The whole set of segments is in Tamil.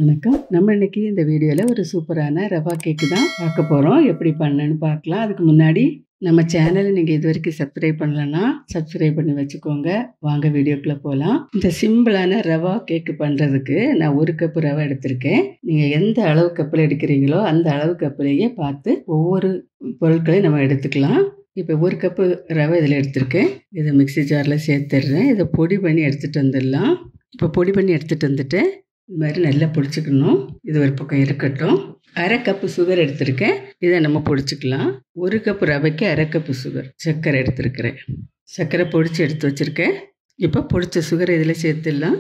வணக்கம் நம்ம இன்னைக்கு இந்த வீடியோவில் ஒரு சூப்பரான ரவா கேக்கு தான் பார்க்க போகிறோம் எப்படி பண்ணணும்னு பார்க்கலாம் அதுக்கு முன்னாடி நம்ம சேனலை நீங்கள் இது வரைக்கும் சப்ஸ்கிரைப் பண்ணலன்னா சப்ஸ்கிரைப் பண்ணி வச்சுக்கோங்க வாங்க வீடியோக்குள்ளே போகலாம் இந்த சிம்பிளான ரவா கேக்கு பண்ணுறதுக்கு நான் ஒரு கப்பு ரவை எடுத்திருக்கேன் நீங்கள் எந்த அளவு கப்பில் எடுக்கிறீங்களோ அந்த அளவு கப்பிலேயே பார்த்து ஒவ்வொரு பொருட்களையும் நம்ம எடுத்துக்கலாம் இப்போ ஒரு கப்பு ரவை இதில் எடுத்திருக்கேன் இதை மிக்ஸி ஜாரில் சேர்த்துடுறேன் இதை பொடி பண்ணி எடுத்துகிட்டு வந்துடலாம் இப்போ பொடி பண்ணி எடுத்துகிட்டு வந்துட்டு இது மாதிரி நல்லா பொடிச்சுக்கணும் இது ஒரு பக்கம் இருக்கட்டும் அரை கப்பு சுகர் எடுத்திருக்கேன் இதை நம்ம பொடிச்சுக்கலாம் ஒரு கப்பு ரவைக்கு அரை கப்பு சுகர் சர்க்கரை எடுத்திருக்கிறேன் சர்க்கரை பொடிச்சு எடுத்து வச்சுருக்கேன் இப்போ பொடிச்ச சுகர் இதில் சேர்த்துடலாம்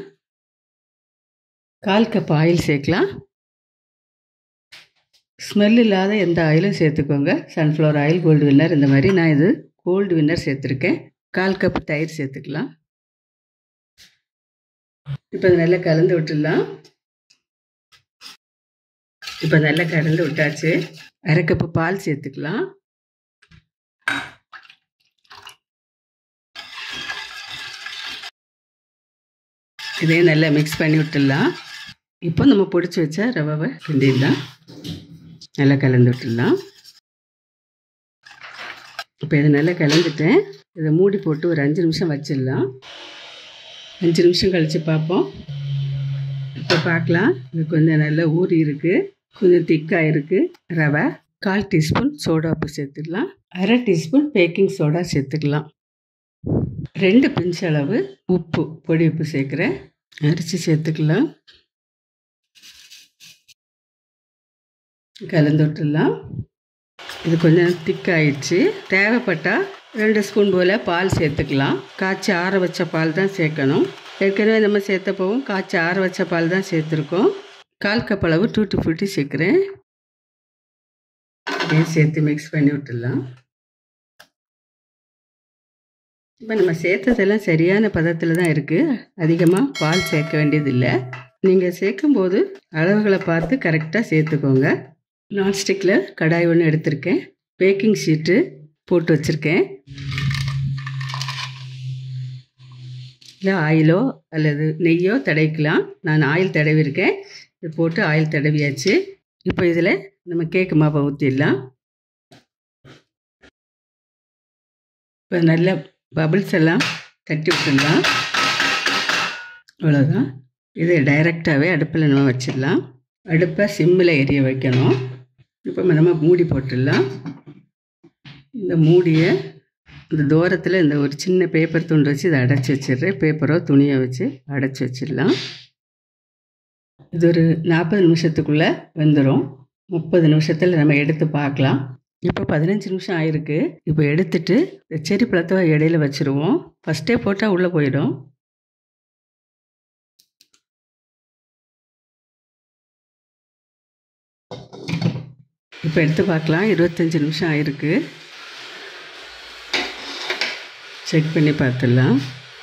கால் கப் ஆயில் சேர்க்கலாம் ஸ்மெல் இல்லாத எந்த ஆயிலும் சேர்த்துக்கோங்க சன்ஃப்ளவர் ஆயில் கோல்டு வின்னர் இந்த மாதிரி நான் இது கோல்டு வின்னர் சேர்த்துருக்கேன் கால் கப் தயிர் சேர்த்துக்கலாம் இப்போ இது நல்லா கலந்து விட்டுடலாம் இப்போ நல்லா கலந்து விட்டாச்சு அரை கப்பு பால் சேர்த்துக்கலாம் இதையும் நல்லா மிக்ஸ் பண்ணி விட்டுடலாம் இப்போ நம்ம பொடிச்சு வச்ச ரவாவை கிண்டிடலாம் நல்லா கலந்து விட்டுடலாம் இப்போ இதை நல்லா கலந்துட்டேன் இதை மூடி போட்டு ஒரு அஞ்சு நிமிஷம் வச்சிடலாம் அஞ்சு நிமிஷம் கழித்து பார்ப்போம் இப்போ பார்க்கலாம் இது கொஞ்சம் நல்லா ஊறி இருக்குது கொஞ்சம் திக்காக இருக்குது ரவை கால் டீஸ்பூன் சோடா உப்பு சேர்த்துக்கலாம் அரை டீஸ்பூன் பேக்கிங் சோடா சேர்த்துக்கலாம் ரெண்டு பிஞ்ச் அளவு உப்பு பொடி உப்பு சேர்க்குறேன் அரிசி சேர்த்துக்கலாம் கலந்து விட்டுடலாம் இது கொஞ்சம் திக்காயிடுச்சு தேவைப்பட்டால் ரெண்டு ஸ்பூன் போல் பால் சேர்த்துக்கலாம் காய்ச்சி ஆற வச்ச பால் தான் சேர்க்கணும் ஏற்கனவே நம்ம சேர்த்தப்பவும் காய்ச்சி ஆற வச்ச பால் தான் சேர்த்துருக்கோம் கால் கப் அளவு டூட்டி ஃப்ரூட்டி சேர்க்குறேன் இதையும் சேர்த்து மிக்ஸ் பண்ணி விட்டுடலாம் இப்போ நம்ம சேர்த்ததெல்லாம் சரியான பதத்தில் தான் இருக்குது அதிகமாக பால் சேர்க்க வேண்டியதில்லை நீங்கள் சேர்க்கும்போது அளவுகளை பார்த்து கரெக்டாக சேர்த்துக்கோங்க நான்ஸ்டிக்கில் கடாய் ஒன்று எடுத்திருக்கேன் பேக்கிங் ஷீட்டு போட்டு வச்சுருக்கேன் இல்லை ஆயிலோ அல்லது நெய்யோ தடவிக்கலாம் நான் ஆயில் தடவிருக்கேன் இது போட்டு ஆயில் தடவியாச்சு இப்போ இதில் நம்ம கேக்கு மாவை ஊற்றிடலாம் இப்போ நல்ல பபிள்ஸ் எல்லாம் தட்டி விட்டுடலாம் அவ்வளோதான் இதை டைரெக்டாகவே அடுப்பில் நம்ம வச்சிடலாம் அடுப்பை சிம்மில் எரிய வைக்கணும் இப்போ நம்ம மூடி போட்டுடலாம் இந்த மூடியை இந்த தூரத்தில் இந்த ஒரு சின்ன பேப்பர் துண்டு வச்சு இதை அடைச்சி வச்சிடுறேன் பேப்பரோ துணியை வச்சு அடைச்சி வச்சிடலாம் இது ஒரு நாற்பது நிமிஷத்துக்குள்ளே வெந்துடும் முப்பது நிமிஷத்தில் நம்ம எடுத்து பார்க்கலாம் இப்போ பதினஞ்சு நிமிஷம் ஆயிருக்கு இப்போ எடுத்துட்டு செரி பழத்தை இடையில வச்சுருவோம் ஃபஸ்ட்டே போட்டால் உள்ளே போயிடும் இப்போ எடுத்து பார்க்கலாம் இருபத்தஞ்சி நிமிஷம் ஆயிருக்கு செக் பண்ணி பார்த்துடலாம்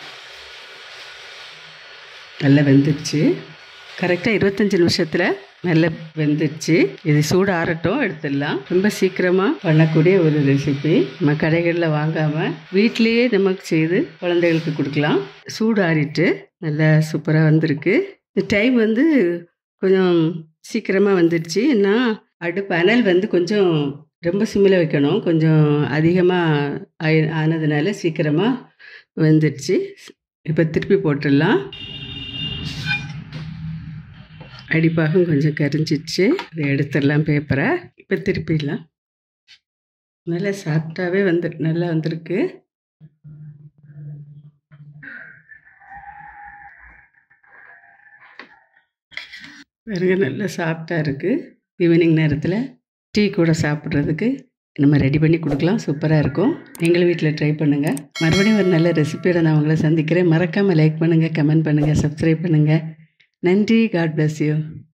நல்லா வெந்துடுச்சு கரெக்டாக இருபத்தஞ்சி நிமிஷத்தில் நல்லா வெந்துடுச்சு இது சூடு ஆறட்டும் எடுத்துடலாம் ரொம்ப சீக்கிரமாக பண்ணக்கூடிய ஒரு ரெசிபி நம்ம கடைகளில் வாங்காமல் வீட்லேயே நமக்கு செய்து குழந்தைகளுக்கு கொடுக்கலாம் சூடு ஆறிட்டு நல்லா சூப்பராக வந்திருக்கு இந்த டைம் வந்து கொஞ்சம் சீக்கிரமாக வந்துடுச்சு நான் அடுப்பு அனல் வந்து கொஞ்சம் ரொம்ப சிம்மில் வைக்கணும் கொஞ்சம் அதிகமாக ஆயி ஆனதுனால சீக்கிரமாக வெந்துடுச்சு இப்போ திருப்பி போட்டுடலாம் அடிப்பாகம் கொஞ்சம் கரிஞ்சிடுச்சு இதை எடுத்துடலாம் பேப்பரை இப்போ திருப்பிடலாம் நல்லா சாஃப்டாகவே வந்து நல்லா வந்திருக்கு பாருங்க நல்லா சாஃப்டாக இருக்குது ஈவினிங் நேரத்தில் டீ கூட சாப்பிட்றதுக்கு நம்ம ரெடி பண்ணி கொடுக்கலாம் சூப்பராக இருக்கும் நீங்களும் வீட்டில் ட்ரை பண்ணுங்கள் மறுபடியும் ஒரு நல்ல ரெசிபியோட நான் உங்களை சந்திக்கிறேன் மறக்காமல் லைக் பண்ணுங்கள் கமெண்ட் பண்ணுங்கள் சப்ஸ்கிரைப் பண்ணுங்கள் நன்றி காட் பிளஸ் யூ